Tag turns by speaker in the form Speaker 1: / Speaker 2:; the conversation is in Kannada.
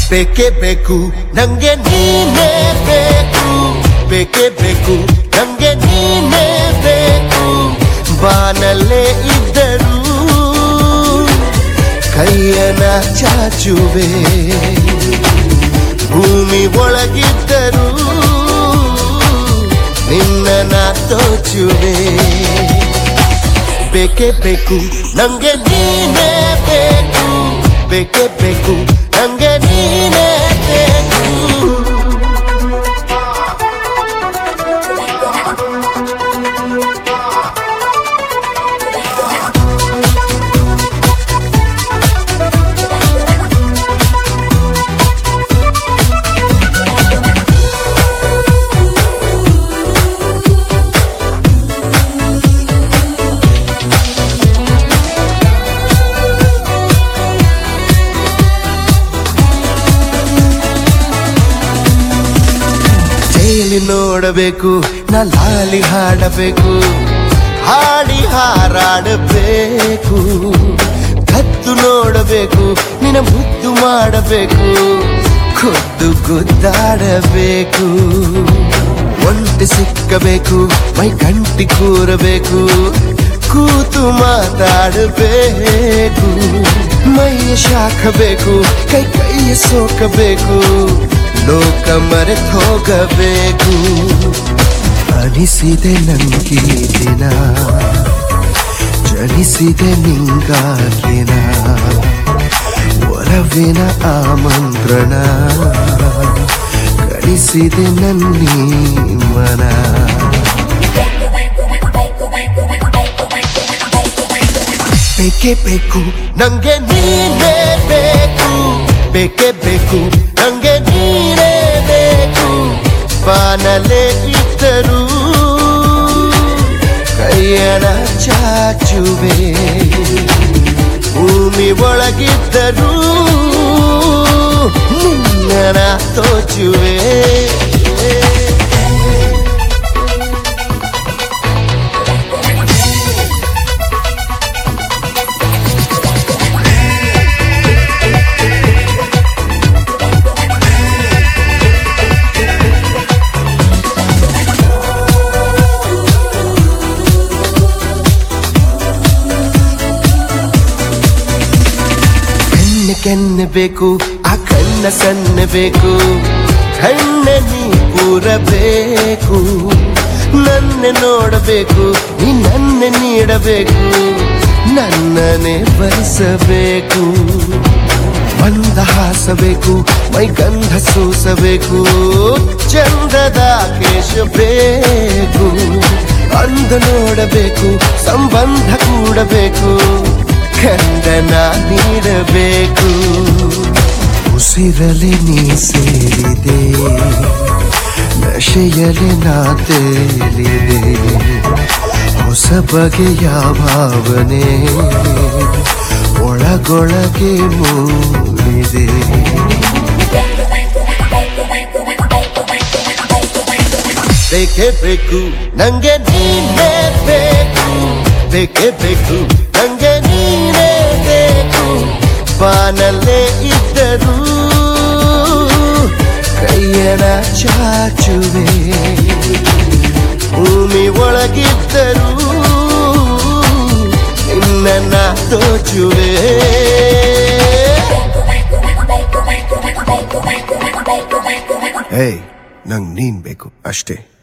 Speaker 1: ಬೇಕೇ ಬೇಕು ನಂಗೆ ನೀನೇ ಬೇಕು ಬೇಕೇ ಬೇಕು ನಂಗೆ ನೀನೇ ಬೇಕು ಬಾನಲ್ಲೇ ಇದ್ದರೂ ಕೈಯನ ಚಾಚುವೆ ಭೂಮಿ ಒಳಗಿದ್ದರೂ ನಿನ್ನ ತೋಚುವೆ ಬೇಕೇ ಬೇಕು ನಂಗೆ ನೀನೇ ಬೇಕು ಬೇಕೇ ಬೇಕು ನಂಗೆ ನೀನೇ ಬೇಕು ತೇಲಿ ನೋಡಬೇಕು ನಾ ಲಾಲಿ ಹಾಡಬೇಕು ಹಾಡಿ ಹಾರಾಡಬೇಕು ಕತ್ತು ನೋಡಬೇಕು ನಿನ್ನ ಮುದ್ದು ಮಾಡಬೇಕು ಖುದ್ದು ಗುದ್ದಾಡಬೇಕು ಒಂಟಿ ಸಿಕ್ಕಬೇಕು ಮೈ ಗಂಟಿ ಕೂರಬೇಕು ಕೂತು ಮಾತಾಡಬೇಕು ಮೈಯ ಶಾಖಬೇಕು ಕೈ ಕೈಯ ಸೋಕಬೇಕು ಲೋಕ ಮರೆತು ಹೋಗಬೇಕು ಅನಿಸಿದೆ ನಂಗೆ ದಿನ ಜನಿಸಿದೆ ನಿಂಗಾಗಿನ ಒಲವಿನ ಆಮಂತ್ರಣ ಕಳಿಸಿದೆ ನನ್ನೀ ಮನ ಬೇಕೇ ಬೇಕು ನಂಗೆ ನೀನೇ ಬೇಕು ಬೇಕೇ ಬೇಕು ನಂಗೆ ನೀನೇ ಬೇಕು ಬಾನಲೆ ಇದ್ದರೂ ಕೈಯನ ಚಾಚುವೆ ಭೂಮಿ ಒಳಗಿದ್ದರೂ ನಿನ್ನ ತೋಚುವೆ ಕೆನ್ನೆ ಕೆನ್ನೆ ಬೇಕು ಆ ಕಣ್ಣ ಸಣ್ಣ ಬೇಕು ಕಣ್ಣ ನೀ ಕೂರಬೇಕು ನನ್ನೆ ನೋಡಬೇಕು ನೀ ನನ್ನೆ ನೀಡಬೇಕು ನನ್ನನೆ ಬಯಸಬೇಕು ಮಂದ ಹಾಸಬೇಕು ಮೈ ಗಂಧ ಸೂಸಬೇಕು ಚಂದದ ಕೇಶ ಬೇಕು ಅಂದ ನೋಡಬೇಕು ಸಂಬಂಧ ಕೂಡಬೇಕು ಖಂಡನ ನೀಡಬೇಕು ಉಸಿರಲಿ ನೀ ಸೇರಿದೆ ನಶೆಯಲಿ ನಾ ತೇಲಿದೆ ಹೊಸ ಬಗೆಯ ಭಾವನೆ ಒಳಗೊಳಗೆ ಮೂಡಿದೆ ಬೇಕೇ ಬೇಕು ನಂಗೆ ನೀನೇ ಬೇಕು ಬೇಕೇ ಬೇಕು ನಂಗೆ ನೀನೇ ಬೇಕು ಬಾನಲ್ಲೇ ಇದ್ದರೂ ಕೈಯನ ಚಾಚುವೆ ಭೂಮಿ ಒಳಗಿದ್ದರೂ ನಿನ್ನ ತೋಚುವೆ ಏಯ್ ನಂಗ್ ನೀನ್ ಬೇಕು ಅಷ್ಟೇ